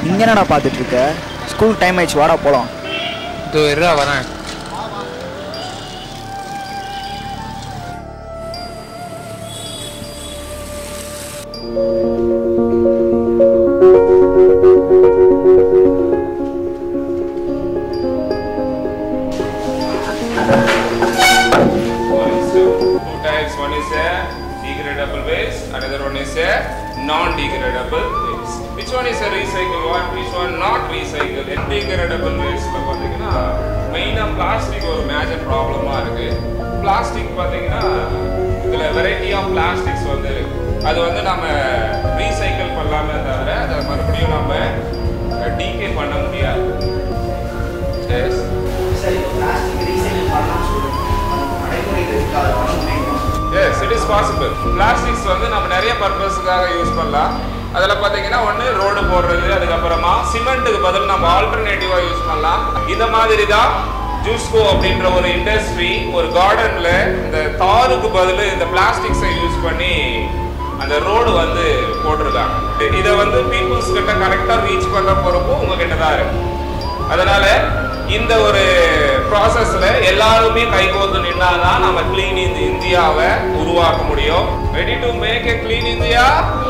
இங்கே என்னடா பார்த்துட்டு இருக்க ஸ்கூல் டைம் ஆயிடுச்சு வாடா போகலாம் இதோ இருடா வரேன் One is two types. One is a degradable waste, another one is a non-degradable waste. Which one is a recycle one? Which one not recycle? Degradable waste ல பார்த்தீங்கன்னா மெயினாக பிளாஸ்டிக் ஒரு மேஜர் ப்ராப்ளமாக இருக்கு பிளாஸ்டிக் பார்த்தீங்கன்னா இதில் வெரைட்டி ஆஃப் பிளாஸ்டிக்ஸ் வந்து இருக்கு அது வந்து நம்ம ரீசைக்கிள் பண்ணலாமே தவிர அதை மறுபடியும் நம்ம டீகே பண்ண முடியாது Yes. சரி பிளாஸ்டிக் ரீசைக்கிள் பண்ணலாம்னு சொல்லுங்க நடைமுறை இருக்காது பண்ண முடியுமா yes it is possible plastics வந்து நம்ம நிறைய பர்பஸ்க்காக யூஸ் பண்ணலாம் அதில் பார்த்தீங்கன்னா ஒன்று ரோடு போடுறது அதுக்கப்புறமா சிமெண்ட்டுக்கு பதில் நம்ம ஆல்டர்னேட்டிவாக யூஸ் பண்ணலாம் இந்த மாதிரி தான் ஜூஸ்கோ அப்படின்ற ஒரு இண்டஸ்ட்ரி ஒரு கார்டனில் இந்த தாருக்கு பதில் இந்த பிளாஸ்டிக்ஸை யூஸ் பண்ணி அந்த ரோடு வந்து போட்டிருக்காங்க இதை வந்து பீப்புள்ஸ் கிட்ட கரெக்டாக ரீச் பண்ணுற பொறுப்பும் உங்ககிட்ட தான் இருக்கு அதனால இந்த ஒரு ப்ராசஸ்ல எல்லாருமே கைகோர்த்து நின்னாதான் நம்ம கிளீன் இந்த இந்தியாவை உருவாக்க முடியும் ready to make a clean India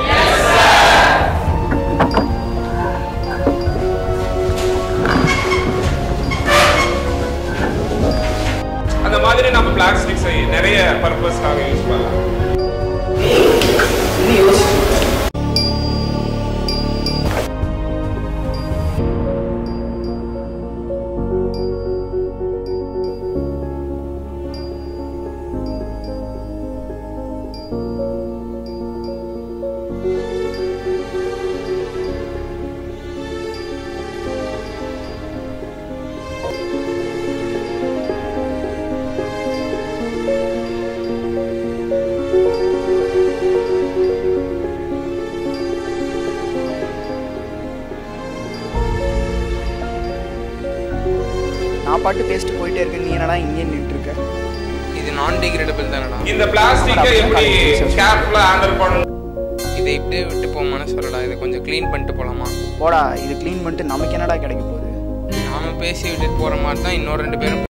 அந்த மாதிரி நம்ம பிளாஸ்டிக்ஸை நிறைய பர்பஸ்க்காக யூஸ் பண்ணலாம் இன்னும் யோசிச்சு நான் பாட்டு பேசிட்டு போயிட்டே இருக்கேன் நீ என்னடா இங்கே நின்றுட்டு இருக்க இது நான் டிகிரேடபிள் தானடா இந்த பிளாஸ்டிக்கை எப்படி கேர்ஃபுல்லா ஹேண்டில் பண்ணணும் இதை இப்படியே விட்டு போமான்னு சொல்லடா இதை கொஞ்சம் க்ளீன் பண்ணிட்டு போலாமா போடா இது க்ளீன் பண்ணிட்டு நமக்கு என்னடா கிடைக்க போகுது நாம பேசி விட்டுட்டு போற மாதிரி தான் இன்னொரு ரெண்டு பேரும்